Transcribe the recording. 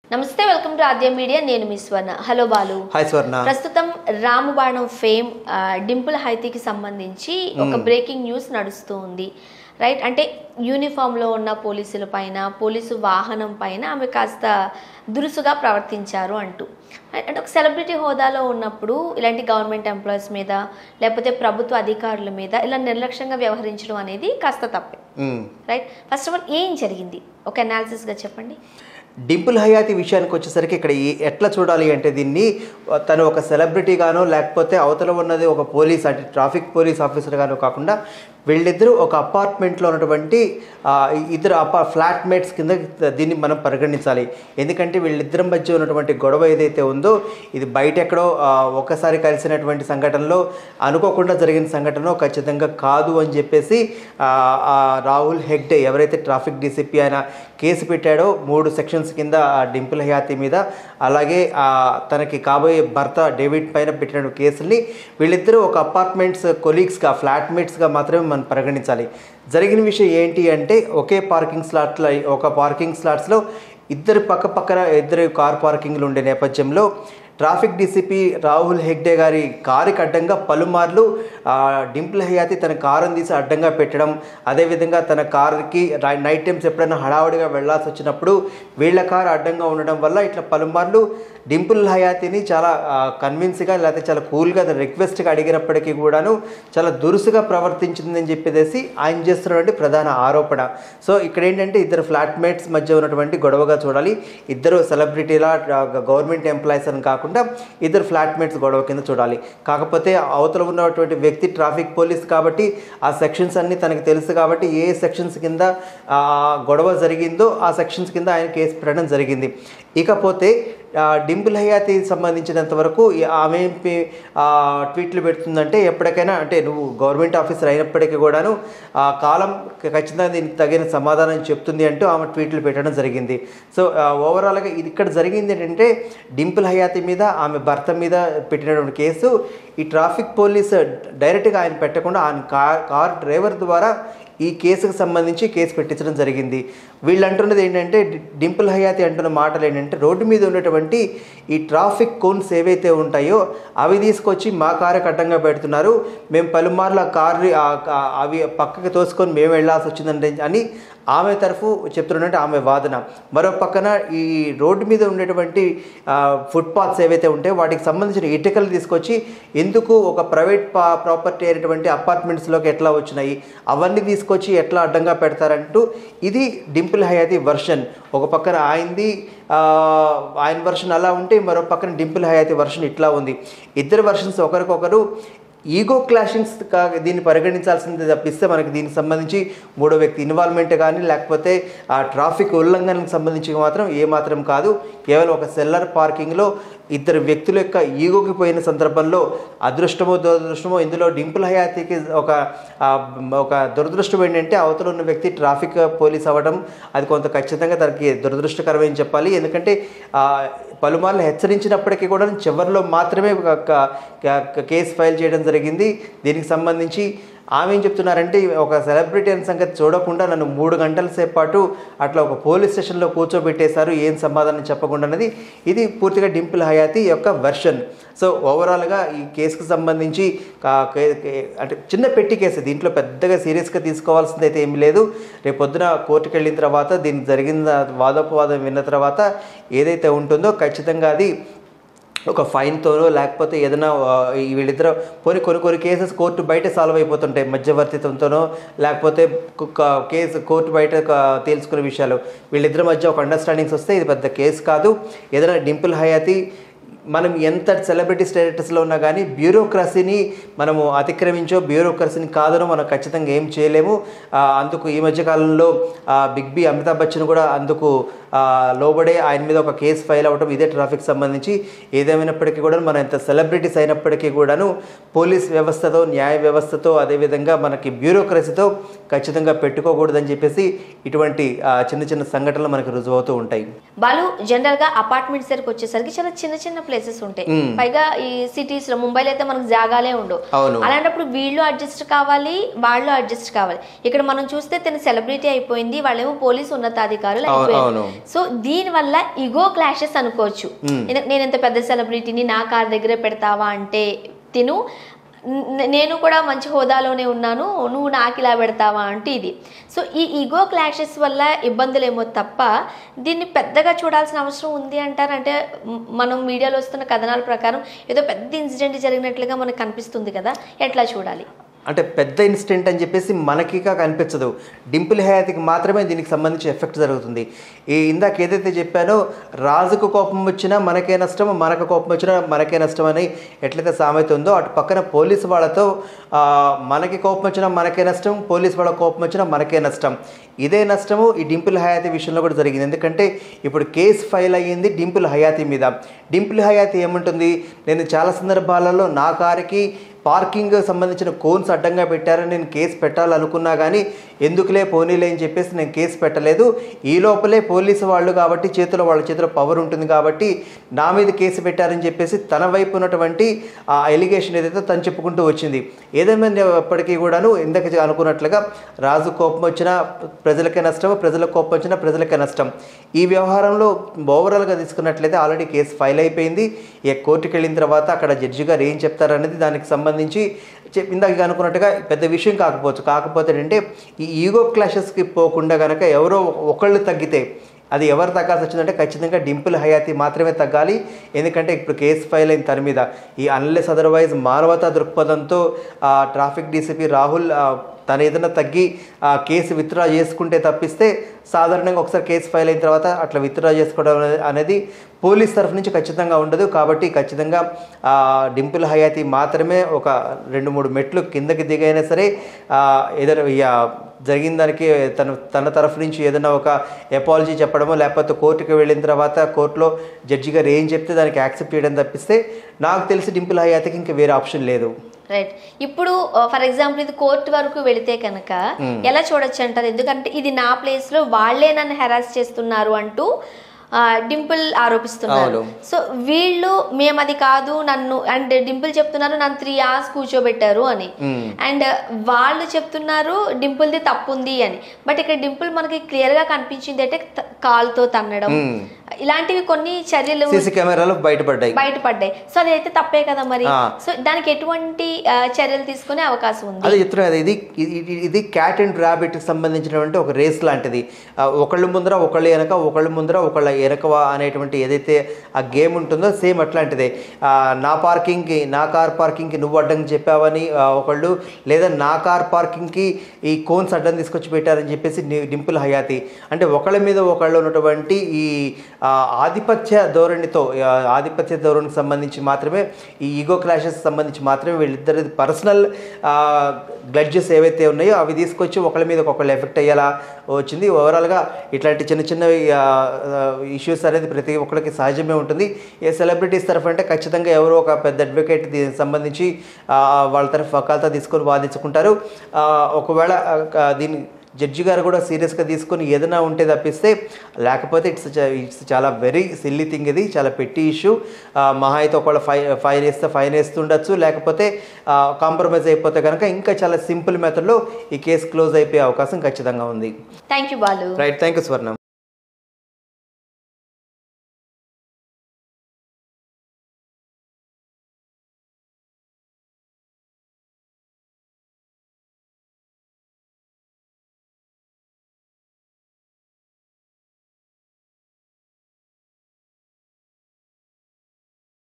నమస్తే welcome to Aadya media నేను మీ స్వర్ణ హలో బాలు హాయ్ స్వర్ణ ప్రస్తుతం రామబాణం ఫేమ్ ఆ, డింపుల్ హైతీకి సంబంధించి ఒక బ్రేకింగ్ న్యూస్ నడుస్తూ ఉంది రైట్ అంటే యూనిఫామ్లో ఉన్న పోలీసుల పైన పోలీసు వాహనం పైన ఆమె కాస్త దురుసుగా ప్రవర్తించారు అంటూ అంటే ఒక సెలబ్రిటీ హోదాలో ఉన్నప్పుడు ఇలాంటి గవర్నమెంట్ ఎంప్లాయీస్ మీద లేకపోతే ప్రభుత్వ అధికారుల మీద ఇలా నిర్లక్ష్యంగా వ్యవహరించడం అనేది కాస్త తప్పే hmm. Right first of all ఏం జరిగింది ఒక అనాలిసిస్గా చెప్పండి డింపుల్ హయాతి విషయానికి వచ్చేసరికి ఇక్కడ ఈ- ఎట్లా చూడాలి అంటే దీన్ని తను ఒక సెలబ్రిటీ గానో లేకపోతే అవతల ఉన్నది ఒక పోలీస్ అంటే ట్రాఫిక్ పోలీస్ ఆఫీసర్ గానో కాకుండా వీళ్ళిద్దరూ ఒక అపార్ట్మెంట్లో ఉన్నటువంటి ఆ, ఇద్దరు అపా ఫ్లాట్ మేట్స్ కింద దీన్ని మనం పరిగణించాలి ఎందుకంటే వీళ్ళిద్దరి మధ్య ఉన్నటువంటి గొడవ ఏదైతే ఉందో ఇది బయట ఎక్కడో ఆ, ఒకసారి కలిసినటువంటి సంఘటనలో అనుకోకుండా జరిగిన సంఘటన ఖచ్చితంగా కాదు అని చెప్పేసి ఆ, ఆ రాహుల్ హెగ్డే ఎవరైతే ట్రాఫిక్ డీసీపీ ఆయన కేసు పెట్టాడో మూడు సెక్షన్స్ కింద ఆ డింపుల్ హయాతి మీద అలాగే ఆ తనకి కాబోయే భర్త డేవిడ్ పైన పెట్టిన కేసుల్ని వీళ్ళిద్దరూ ఒక అపార్ట్మెంట్స్ కొలీగ్స్గా ఫ్లాట్మేట్స్గా మాత్రమే మనం పరిగణించాలి జరిగిన విషయం ఏంటి అంటే ఒకే పార్కింగ్ స్లాట్లో ఒక పార్కింగ్ స్లాట్స్లో ఇద్దరు పక్క పక్కన ఇద్దరు కార్ పార్కింగ్లు ఉండే నేపథ్యంలో ట్రాఫిక్ డీసీపీ రాహుల్ హెగ్డే గారి కారుకి అడ్డంగా పలుమార్లు ఆ, డింపుల్ హయాతి తన కారుని తీసి అడ్డంగా పెట్టడం అదేవిధంగా తన కారుకి రా- నైట్ టైమ్స్ ఎప్పుడైనా హడావుడిగా వెళ్ళాల్సి వచ్చినప్పుడు వీళ్ళ కారు అడ్డంగా ఉండడం వల్ల ఇట్లా పలుమార్లు డింపుల్ హయాతిని చాలా కన్విన్స్గా లేకపోతే చాలా కూల్గా రిక్వెస్ట్గా అడిగినప్పటికీ కూడాను చాలా దురుసుగా ప్రవర్తించిందని చెప్పేసి ఆయన చేస్తున్నటువంటి ప్రధాన ఆరోపణ సో ఇక్కడ ఏంటంటే ఇద్దరు ఫ్లాట్మేట్స్ మధ్య ఉన్నటువంటి గొడవగా చూడాలి ఇద్దరు సెలబ్రిటీలా గవర్నమెంట్ ఎంప్లాయీస్ అని కాకుండా ఇద్దరు ఫ్లాట్మేట్స్ గొడవ కింద చూడాలి కాకపోతే అవతల ఉన్నటువంటి వ్యక్తి ట్రాఫిక్ పోలీస్ కాబట్టి ఆ సెక్షన్స్ అన్ని తనకు తెలుసు కాబట్టి ఏ సెక్షన్స్ కింద ఆ, గొడవ జరిగిందో ఆ సెక్షన్స్ కింద ఆయన కేసు పెట్టడం జరిగింది ఇకపోతే ఆ, డింపుల్ హయాతి సంబంధించినంత వరకు ఈ ఆమె ఏం పే- ఆ, ట్వీట్లు పెడుతుందంటే ఎప్పటికైనా అంటే నువ్వు గవర్నమెంట్ ఆఫీసర్ అయినప్పటికీ కూడాను ఆ కాలం ఖచ్చితంగా దీనికి తగిన సమాధానం చెప్తుంది అంటూ ఆమె ట్వీట్లు పెట్టడం జరిగింది సో ఆ, ఓవరాల్గా ఇది ఇక్కడ జరిగింది ఏంటంటే డింపుల్ హయాతి మీద ఆమె భర్త మీద పెట్టినటువంటి కేసు ఈ ట్రాఫిక్ పోలీస్ డైరెక్ట్గా ఆయన పెట్టకుండా ఆయన కార్ కార్ డ్రైవర్ ద్వారా ఈ కేసుకు సంబంధించి కేసు పెట్టించడం జరిగింది వీళ్ళు అంటున్నది ఏంటంటే డి- డింపుల్ హయాతి అంటున్న మాటలు ఏంటంటే రోడ్డు మీద ఉన్నటువంటి ఈ ట్రాఫిక్ కోన్స్ ఏవైతే ఉంటాయో అవి తీసుకొచ్చి మా కారు అడ్డంగా పెడుతున్నారు మేము పలుమార్లు ఆ కారు అవి పక్కకి తోసుకొని మేము వెళ్ళాల్సి వచ్చిందంటే అని ఆమె తరఫు చెప్తున్నట్టు ఆమె వాదన మరో పక్కన ఈ రోడ్డు మీద ఉండేటువంటి ఫుట్పాత్స్ ఏవైతే ఉంటాయో వాటికి సంబంధించిన ఇటుకలు తీసుకొచ్చి ఎందుకు ఒక ప్రైవేట్ పా ప్రాపర్టీ అయినటువంటి అపార్ట్మెంట్స్లోకి ఎట్లా వచ్చినాయి అవన్నీ తీసుకొచ్చి ఎట్లా అడ్డంగా పెడతారంటూ ఇది డింపుల్ హయాతి వర్షన్ ఒక పక్కన ఆయనది ఆ, ఆయన వర్షన్ అలా ఉంటే మరో పక్కన డింపుల్ హయాతి వర్షన్ ఇట్లా ఉంది ఇద్దరు వర్షన్స్ ఒకరికొకరు ఈగో క్లాషింగ్స్ కా దీన్ని పరిగణించాల్సింది తప్పిస్తే మనకి దీనికి సంబంధించి మూడో వ్యక్తి ఇన్వాల్వ్మెంట్ కానీ లేకపోతే ఆ ట్రాఫిక్ ఉల్లంఘనకు సంబంధించి మాత్రం ఏ మాత్రం కాదు కేవలం ఒక సెల్లర్ పార్కింగ్లో ఇద్దరు వ్యక్తుల యొక్క ఈగోకి పోయిన సందర్భంలో అదృష్టమో దురదృష్టమో ఇందులో డింపుల్ హయాతికి ఒక ఆ, ఒక దురదృష్టం ఏంటంటే అవతల ఉన్న వ్యక్తి ట్రాఫిక్ పోలీస్ అవ్వడం అది కొంత ఖచ్చితంగా తనకి దురదృష్టకరమని చెప్పాలి ఎందుకంటే ఆ, పలుమార్లు హెచ్చరించినప్పటికీ కూడా చివరిలో మాత్రమే ఒక క- క- కేసు ఫైల్ చేయడం జరిగింది దీనికి సంబంధించి ఆమె ఏం చెప్తున్నారంటే ఒక సెలబ్రిటీ అనే సంగతి చూడకుండా నన్ను మూడు గంటల సేపు పాటు అట్లా ఒక పోలీస్ స్టేషన్లో కూర్చోబెట్టేశారు ఏం సమాధానం చెప్పకుండా అన్నది ఇది పూర్తిగా డింపుల్ హయాతి యొక్క వెర్షన్ సో ఓవరాల్గా ఈ కేసుకు సంబంధించి కా- కే- కే- అంటే చిన్న పెట్టి కేసు దీంట్లో పెద్దగా సీరియస్గా తీసుకోవాల్సింది అయితే ఏమీ లేదు రేపు పొద్దున కోర్టుకు వెళ్ళిన తర్వాత దీనికి జరిగిన వాదోపవాదం విన్న తర్వాత ఏదైతే ఉంటుందో ఖచ్చితంగా అది ఒక ఫైన్తోనో లేకపోతే ఏదైనా ఆ, ఈ వీళ్ళిద్దరు పోనీ కొన్ని కొన్ని కేసెస్ కోర్టు బయట సాల్వ్ అయిపోతుంటాయి మధ్యవర్తిత్వంతోనో లేకపోతే కు- కేసు కోర్టు బయట క- తేల్చుకునే విషయాలు వీళ్ళిద్దరి మధ్య ఒక అండర్స్టాండింగ్స్ వస్తే ఇది పెద్ద కేసు కాదు ఏదైనా డింపుల్ హయాతి మనం ఎంత సెలబ్రిటీ స్టేటస్లో ఉన్నా కానీ బ్యూరోక్రసీని మనము అతిక్రమించో బ్యూరోక్రసీని కాదనో మనం ఖచ్చితంగా ఏం చేయలేము ఆ, అందుకు ఈ మధ్య కాలంలో ఆ, బిగ్ బి అమితాబ్ బచ్చన్ కూడా అందుకు ఆ, లోబడే ఆయన మీద ఒక కేసు ఫైల్ అవ్వడం ఇదే ట్రాఫిక్ సంబంధించి ఏదేమైనప్పటికీ కూడా మనం ఎంత సెలబ్రిటీస్ అయినప్పటికీ కూడాను పోలీస్ వ్యవస్థతో న్యాయ వ్యవస్థతో అదేవిధంగా మనకి బ్యూరోక్రసీతో ఖచ్చితంగా పెట్టుకోకూడదని చెప్పేసి ఇటువంటి ఆ, చిన్న చిన్న సంఘటనలు మనకు రుజువవుతూ ఉంటాయి బాలు జనరల్ గా అపార్ట్మెంట్స్ దగ్గరికి వచ్చేసరికి చాలా చిన్న చిన్న ప్లేసెస్ ఉంటాయి మ్మ్. పైగా ఈ సిటీస్ లో ముంబైలో అయితే మనకు జాగాలే ఉండవు అవును అలాంటప్పుడు వీళ్ళు అడ్జస్ట్ కావాలి వాళ్ళు అడ్జస్ట్ కావాలి ఇక్కడ మనం చూస్తే తన సెలబ్రిటీ అయిపోయింది వాళ్ళేమో పోలీసు ఉన్నతాధికారులు అవును, అయిపోయారు అవును. సో దీని వల్ల ఇగో క్లాషెస్ అనుకోవచ్చు మ్మ్. నేను- నేను ఇంత పెద్ద సెలబ్రిటీని నా కార్ దగ్గరే పెడతావా అంటే తిను న- నేను కూడా మంచి హోదాలోనే ఉన్నాను నువ్వు నాకు ఇలా పెడతావా అంటే ఇది సో ఈ ఈగో క్లాషెస్ వల్ల ఇబ్బందులేమో తప్ప దీన్ని పెద్దగా చూడాల్సిన అవసరం ఉంది అంటారు అంటే మ్- మనం మీడియాలో వస్తున్న కథనాల ప్రకారం ఏదో పెద్ద ఇన్సిడెంట్ జరిగినట్లుగా మనకు కనిపిస్తుంది కదా ఎట్లా చూడాలి అంటే పెద్ద ఇన్సిడెంట్ అని చెప్పేసి మనకిగా కనిపించదు డింపుల్ హయాతికి మాత్రమే దీనికి సంబంధించి ఎఫెక్ట్ జరుగుతుంది ఈ ఇందాక ఏదైతే చెప్పానో రాజుకు కోపం వచ్చినా మనకే నష్టం మనకు కోపం వచ్చినా మనకే నష్టం అని ఎట్లయితే సామెత ఉందో అటు పక్కన పోలీసు వాళ్ళతో ఆ, మనకి కోపం వచ్చినా మనకే నష్టం పోలీసు వాళ్ళ కోపం వచ్చినా మనకే నష్టం ఇదే నష్టము ఈ డింపుల్ హయాతి విషయంలో కూడా జరిగింది ఎందుకంటే ఇప్పుడు కేసు ఫైల్ అయ్యింది డింపుల్ హయాతి మీద డింపుల్ హయాతి ఏముంటుంది నేను చాలా సందర్భాలలో నా కారుకి పార్కింగ్ సంబంధించిన కోన్స్ అడ్డంగా పెట్టారని నేను కేసు పెట్టాలనుకున్నా కానీ ఎందుకులే పోనీలే అని చెప్పేసి నేను కేసు పెట్టలేదు ఈ లోపలే పోలీసు వాళ్ళు కాబట్టి చేతిలో వాళ్ళ చేతిలో పవర్ ఉంటుంది కాబట్టి నా మీద కేసు పెట్టారని చెప్పేసి తన వైపు ఉన్నటువంటి ఆ ఎలిగేషన్ ఏదైతే తను చెప్పుకుంటూ వచ్చింది ఏదేమైనప్పటికీ కూడాను ఇందాక అనుకున్నట్లుగా రాజు కోపం వచ్చినా ప్రజలకే నష్టం ప్రజలకు కోపం వచ్చినా ప్రజలకే నష్టం ఈ వ్యవహారంలో ఓవరాల్గా తీసుకున్నట్లయితే ఆల్రెడీ కేసు ఫైల్ అయిపోయింది ఇక కోర్టుకి వెళ్ళిన తర్వాత అక్కడ జడ్జి గారు ఏం చెప్తారనేది దానికి సంబంధించి చెప్- ఇందాక అనుకున్నట్టుగా పెద్ద విషయం కాకపోవచ్చు కాకపోతే ఏంటంటే ఈ ఈగో క్లాషెస్కి పోకుండా కనుక ఎవరో ఒకళ్ళు తగ్గితే అది ఎవరు తగ్గాల్సి వచ్చిందంటే ఖచ్చితంగా డింపుల్ హయాతి మాత్రమే తగ్గాలి ఎందుకంటే ఇప్పుడు కేసు ఫైల్ అయిన తన మీద ఈ అన్లెస్ అదర్వైజ్ మానవతా దృక్పథంతో ఆ, ట్రాఫిక్ డీసీపీ రాహుల్ ఆ, తను ఏదైనా తగ్గి ఆ కేసు విత్డ్రా చేసుకుంటే తప్పిస్తే సాధారణంగా ఒకసారి కేసు ఫైల్ అయిన తర్వాత అట్లా విత్డ్రా చేసుకోవడం అనేది- అనేది పోలీస్ తరఫు నుంచి ఖచ్చితంగా ఉండదు కాబట్టి ఖచ్చితంగా ఆ, డింపుల్ హయాతి మాత్రమే ఒక రెండు మూడు మెట్లు కిందకి దిగైనా సరే ఆ, ఏదైనా ఈ, ఆ, జరిగిన దానికి తన తన తరఫు నుంచి ఏదైనా ఒక ఎపాలజీ చెప్పడమో లేకపోతే కోర్టుకి వెళ్ళిన తర్వాత కోర్టులో జడ్జి గారు ఏం చెప్తే దానికి యాక్సెప్ట్ చేయడం తప్పిస్తే నాకు తెలిసి డింపుల్ హయాతికి ఇంకా వేరే ఆప్షన్ లేదు రైట్ ఇప్పుడు ఫర్ ఎగ్జాంపుల్ ఇది కోర్టు వరకు వెళితే కనుక ఎలా చూడొచ్చు అంటారు ఎందుకంటే ఇది నా ప్లేస్ లో వాళ్ళే నన్ను హెరాస్ చేస్తున్నారు అంటూ ఆ, డింపుల్ ఆరోపిస్తున్నారు అవును. సో వీళ్ళు మేము అది కాదు నన్ను అండ్ డింపుల్ చెప్తున్నారు నన్ను త్రీ అవర్స్ కూర్చోబెట్టారు అని మ్మ్. అండ్ వాళ్ళు చెప్తున్నారు డింపుల్ది తప్పు ఉంది అని బట్ ఇక్కడ డింపుల్ మనకి క్లియర్ గా కనిపించింది అంటే త- కాలుతో తన్నడం మ్మ్. ఇలాంటివి కొన్ని చర్యలు సీసీ కెమెరాలో బయటపడ్డాయి బయటపడ్డాయి సో అది అయితే తప్పే కదా మరి ఆ. సో దానికి ఎటువంటి ఆ, చర్యలు తీసుకునే అవకాశం ఉంది అదే చెప్తున్నా కదా ఇది ఇది- ఇది క్యాట్ అండ్ ర్యాబిట్ సంబంధించినటువంటి ఒక రేస్ లాంటిది ఆ, ఒకళ్ళు ముందర ఒకళ్ళు వెనక ఒకళ్ళు ముందర ఒకళ్ళ వెనక అనేటువంటి ఏదైతే ఆ గేమ్ ఉంటుందో సేమ్ అట్లాంటిదే ఆ, నా పార్కింగ్కి నా కార్ పార్కింగ్కి నువ్వు అడ్డం చెప్పావని ఆ, ఒకళ్ళు లేదా నా కార్ పార్కింగ్కి ఈ కోన్స్ అడ్డం తీసుకొచ్చి పెట్టారని చెప్పేసి ని- డింపుల్ హయాతి అంటే ఒకళ్ళ మీద ఒకళ్ళు ఉన్నటువంటి ఈ ఆ, ఆధిపత్య ధోరణితో ఆ, ఆధిపత్య ధోరణికి సంబంధించి మాత్రమే ఈ ఈగో క్లాషెస్ సంబంధించి మాత్రమే వీళ్ళిద్దరి పర్సనల్ గ్లడ్జెస్ ఏవైతే ఉన్నాయో అవి తీసుకొచ్చి ఒకళ్ళ మీద ఒకళ్ళు ఎఫెక్ట్ అయ్యేలా వచ్చింది ఓవరాల్గా ఇట్లాంటి చిన్న చిన్న ఇష్యూస్ అనేది ప్రతి ఒక్కరికి సహజమే ఉంటుంది ఏ సెలబ్రిటీస్ తరఫు అంటే ఖచ్చితంగా ఎవరో ఒక పెద్ద అడ్వకేట్ దీనికి సంబంధించి ఆ, వాళ్ళ తరఫు వకాలతో తీసుకొని వాదించుకుంటారు ఆ, ఒకవేళ ఆ, దీన్ని జడ్జి గారు కూడా సీరియస్గా తీసుకొని ఏదైనా ఉంటే తప్పిస్తే లేకపోతే ఇట్స్ ఇట్స్ చాలా వెరీ సిల్లీ థింగ్ ఇది చాలా పెట్టి ఇష్యూ మహా అయితే ఒకవేళ ఫై ఫైన్ వేస్తే ఫైన్ వేస్తుండొచ్చు లేకపోతే కాంప్రమైజ్ అయిపోతే కనుక ఇంకా చాలా సింపుల్ మెథడ్లో ఈ కేసు క్లోజ్ అయిపోయే అవకాశం ఖచ్చితంగా ఉంది thank you Balu right thank you స్వర్ణం